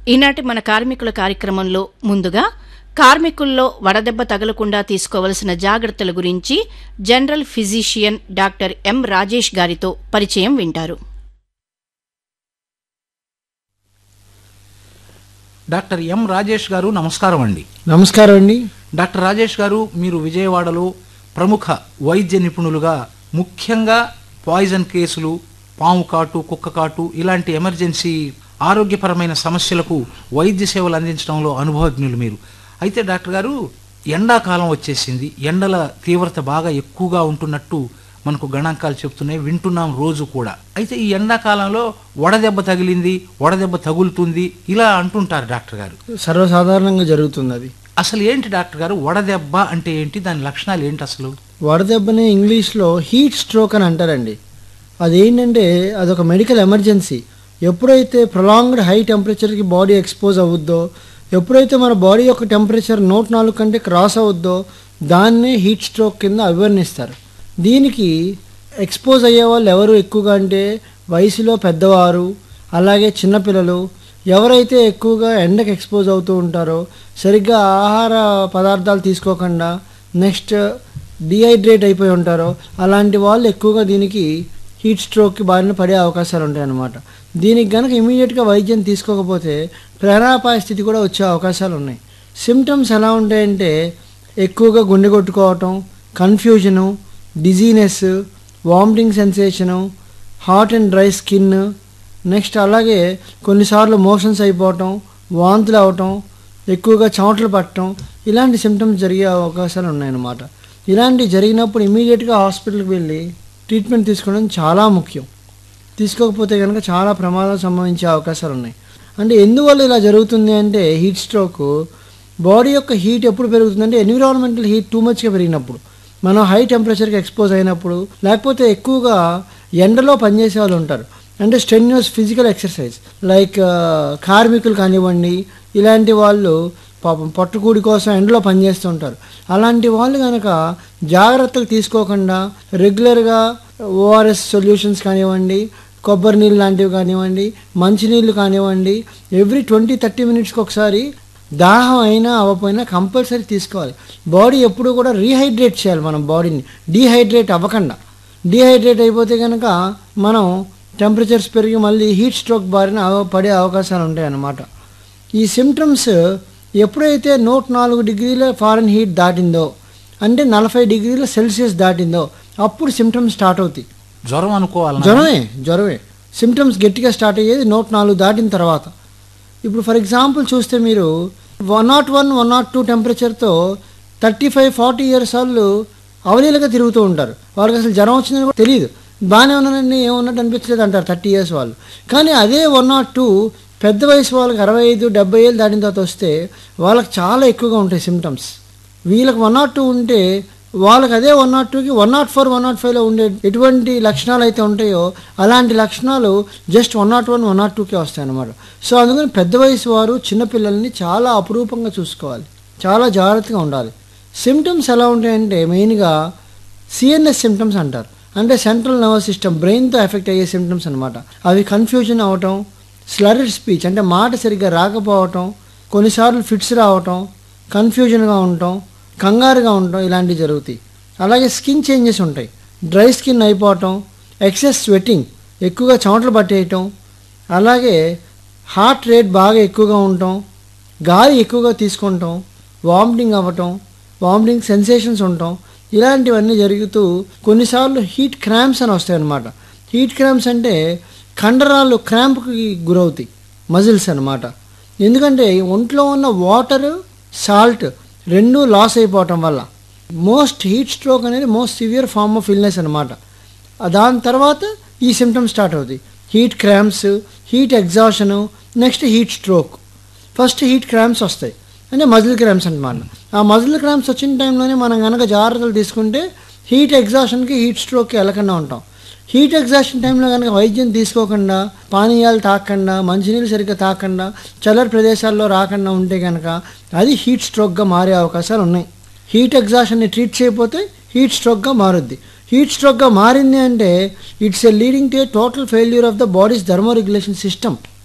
ఈనాటి మన కార్మికుల కార్యక్రమంలో ముందుగా కార్మికుల్లో వడదెబ్బ తగలకుండా తీసుకోవలసిన జాగ్రత్తల గురించి general physician doctor M Rajesh గారితో పరిచయం వింటారు డాక్టర్ ఎం రాజేష్ గారు నమస్కారం అండి నమస్కారం అండి డాక్టర్ రాజేష్ గారు మీరు విజయవాడలో ప్రముఖ వైద్య నిపుణులుగా ముఖ్యంగా పాయిజన్ కేసులు పాము కాటు కుక్క కాటు ఇలాంటి ఎమర్జెన్సీ ఆరోగ్యపరమైన సమస్యలకు వైద్య సేవలు అందించడంలో అనుభవజ్ఞులు మీరు అయితే డాక్టర్ గారు ఎండాకాలం వచ్చేసింది ఎండల తీవ్రత బాగా ఎక్కువగా ఉంటున్నట్టు మనకు గణాంకాలు చెప్తున్నాయి వింటున్నాం రోజు కూడా అయితే ఈ ఎండాకాలంలో వడదెబ్బ తగిలింది వడదెబ్బ తగులుతుంది ఇలా అంటుంటారు డాక్టర్ గారు సర్వసాధారణంగా జరుగుతుంది అది అసలు ఏంటి డాక్టర్ గారు వడదెబ్బ అంటే ఏంటి దాని లక్షణాలు ఏంటి అసలు వడదెబ్బని ఇంగ్లీష్లో హీట్ స్ట్రోక్ అని అంటారండి అదేంటంటే అదొక మెడికల్ ఎమర్జెన్సీ ఎప్పుడైతే ప్రొలాంగ్డ్ హై టెంపరేచర్కి బాడీ ఎక్స్పోజ్ అవుద్దో ఎప్పుడైతే మన బాడీ యొక్క టెంపరేచర్ నూట నాలుగు కంటే క్రాస్ అవుద్దో దాన్నే హీట్ స్ట్రోక్ కింద అవేర్నిస్తారు దీనికి ఎక్స్పోజ్ అయ్యే వాళ్ళు ఎవరు ఎక్కువగా అంటే వయసులో పెద్దవారు అలాగే చిన్నపిల్లలు ఎవరైతే ఎక్కువగా ఎండకు ఎక్స్పోజ్ అవుతూ ఉంటారో సరిగ్గా ఆహార పదార్థాలు తీసుకోకుండా నెక్స్ట్ డిహైడ్రేట్ అయిపోయి ఉంటారో అలాంటి వాళ్ళు ఎక్కువగా దీనికి హీట్ స్ట్రోక్కి బారిన పడే అవకాశాలు ఉంటాయన్నమాట దీనికి కనుక ఇమీడియట్గా వైద్యం తీసుకోకపోతే ప్రాణాపాయ స్థితి కూడా వచ్చే అవకాశాలు ఉన్నాయి సిమ్టమ్స్ ఎలా ఉంటాయంటే ఎక్కువగా గుండె కొట్టుకోవటం confusion dizziness vomiting sensation hot and dry skin next అలాగే కొన్నిసార్లు మోషన్స్ అయిపోవటం వాంతులు అవటం ఎక్కువగా చెమటలు పట్టడం ఇలాంటి సిమ్టమ్స్ జరిగే అవకాశాలు ఉన్నాయన్నమాట ఇలాంటి జరిగినప్పుడు ఇమీడియట్గా హాస్పిటల్కి వెళ్ళి ట్రీట్మెంట్ తీసుకోవడం చాలా ముఖ్యం తీసుకోకపోతే కనుక చాలా ప్రమాదం సంభవించే అవకాశాలు ఉన్నాయి అంటే ఎందువల్ల ఇలా జరుగుతుంది అంటే హీట్ స్ట్రోక్ బాడీ యొక్క హీట్ ఎప్పుడు పెరుగుతుందంటే ఎన్విరాన్మెంటల్ హీట్ టూ మచ్గా పెరిగినప్పుడు మనం హై టెంపరేచర్కి ఎక్స్పోజ్ అయినప్పుడు లేకపోతే ఎక్కువగా ఎండలో పనిచేసే వాళ్ళు ఉంటారు అంటే స్టెన్యూస్ ఫిజికల్ ఎక్సర్సైజ్ లైక్ కార్మికులు కానివ్వండి ఇలాంటి వాళ్ళు పాపం పట్టుకూడి కోసం ఎండలో పనిచేస్తూ ఉంటారు అలాంటి వాళ్ళు కనుక జాగ్రత్తలు తీసుకోకుండా రెగ్యులర్గా ఓఆర్ఎస్ సొల్యూషన్స్ కానివ్వండి కొబ్బరి నీళ్ళు లాంటివి కానివ్వండి మంచినీళ్ళు కానివ్వండి ఎవ్రీ ట్వంటీ థర్టీ మినిట్స్కి ఒకసారి దాహం అయినా అవ్వకపోయినా కంపల్సరీ తీసుకోవాలి బాడీ ఎప్పుడు కూడా రీహైడ్రేట్ చేయాలి మనం బాడీని డీహైడ్రేట్ అవ్వకుండా డీహైడ్రేట్ అయిపోతే కనుక మనం టెంపరేచర్స్ పెరిగి మళ్ళీ హీట్ స్ట్రోక్ బారిన అవ- పడే అవకాశాలు ఉంటాయి అన్నమాట ఈ సిమ్టమ్స్ ఎప్పుడైతే నూట నాలుగు డిగ్రీల ఫారెన్ హీట్ దాటిందో అంటే నలభై డిగ్రీల సెల్సియస్ దాటిందో అప్పుడు సిమ్టమ్స్ స్టార్ట్ అవుతాయి జ్వరం అనుకోవాలన్నా జ్వరమే జ్వరమే సిమ్టమ్స్ గట్టిగా స్టార్ట్ అయ్యేది నూట నాలుగు దాటిన తర్వాత ఇప్పుడు ఫర్ ఎగ్జాంపుల్ చూస్తే మీరు one nought one one nought two టెంపరేచర్తో థర్టీ ఫైవ్ ఫార్టీ ఇయర్స్ వాళ్ళు అవలీలుగా తిరుగుతూ ఉంటారు వాళ్ళకి అసలు జ్వరం వచ్చిందని కూడా తెలియదు బాగానే ఉన్నానండి ఏమున్నట్టు అనిపించలేదు అంటారు థర్టీ ఇయర్స్ వాళ్ళు కానీ అదే వన్ నాట్ టూ పెద్ద వయసు వాళ్ళకి అరవై ఐదు డెబ్బై ఏళ్ళు దాటిన తర్వాత వస్తే వాళ్ళకి చాలా ఎక్కువగా ఉంటాయి సిమ్టమ్స్ వీళ్ళకి వన్ నాట్ టూ ఉంటే వాళ్ళకి అదే వన్ నాట్ టూకి one nought four one nought ఫైవ్లో ఉండే ఎటువంటి లక్షణాలు అయితే ఉంటాయో అలాంటి లక్షణాలు just one nought one one nought టూకే వస్తాయి అన్నమాట సో అందుకని పెద్ద వయసు వారు చిన్నపిల్లల్ని చాలా అపురూపంగా చూసుకోవాలి చాలా జాగ్రత్తగా ఉండాలి సిమ్టమ్స్ ఎలా ఉంటాయంటే మెయిన్గా సిఎన్ఎస్ సిమ్టమ్స్ అంటారు అంటే సెంట్రల్ నర్వస్ సిస్టమ్ బ్రెయిన్తో ఎఫెక్ట్ అయ్యే సిమ్టమ్స్ అనమాట అవి కన్ఫ్యూజన్ అవటం స్లర్డ్ స్పీచ్ అంటే మాట సరిగ్గా రాకపోవటం కొన్నిసార్లు ఫిట్స్ రావటం కన్ఫ్యూజన్గా ఉండటం కంగారుగా ఉండటం ఇలాంటివి జరుగుతాయి అలాగే స్కిన్ చేంజెస్ ఉంటాయి డ్రై స్కిన్ అయిపోవటం ఎక్సెస్ స్వెట్టింగ్ ఎక్కువగా చెమటలు పట్టేయటం అలాగే హార్ట్ రేట్ బాగా ఎక్కువగా ఉండటం గాలి ఎక్కువగా తీసుకుంటాం వామిటింగ్ అవ్వటం వామిటింగ్ సెన్సేషన్స్ ఉండటం ఇలాంటివన్నీ జరుగుతూ కొన్నిసార్లు హీట్ క్రాంప్స్ అని వస్తాయి అన్నమాట హీట్ క్రాంప్స్ అంటే కండరాలు క్రాంప్కి గురవుతాయి మజిల్స్ అన్నమాట ఎందుకంటే ఒంట్లో ఉన్న వాటర్ సాల్ట్ రెండూ లాస్ అయిపోవటం వల్ల మోస్ట్ హీట్ స్ట్రోక్ అనేది most severe form of illness అనమాట దాని తర్వాత ఈ సిమ్టమ్స్ స్టార్ట్ అవుతాయి heat cramps heat exhaustion next heat stroke first heat cramps వస్తాయి అంటే మజిల్ క్రాంప్స్ అనమాట ఆ మజిల్ క్రాంప్స్ వచ్చిన టైంలోనే మనం కనుక జాగ్రత్తలు తీసుకుంటే హీట్ ఎగ్జాషన్కి హీట్ స్ట్రోక్కి వెళ్ళకుండా ఉంటాం హీట్ ఎగ్జాషన్ టైంలో కనుక వైద్యం తీసుకోకుండా పానీయాలు తాకకుండా మంచినీళ్ళు సరిగ్గా తాకకుండా చల్లటి ప్రదేశాల్లో రాకుండా ఉంటే కనుక అది హీట్ స్ట్రోక్గా మారే అవకాశాలు ఉన్నాయి హీట్ ఎగ్జాషన్ని ట్రీట్ చేయకపోతే హీట్ స్ట్రోక్గా మారుద్ది హీట్ స్ట్రోక్గా మారింది అంటే it's a leading to total failure of the body's thermoregulation system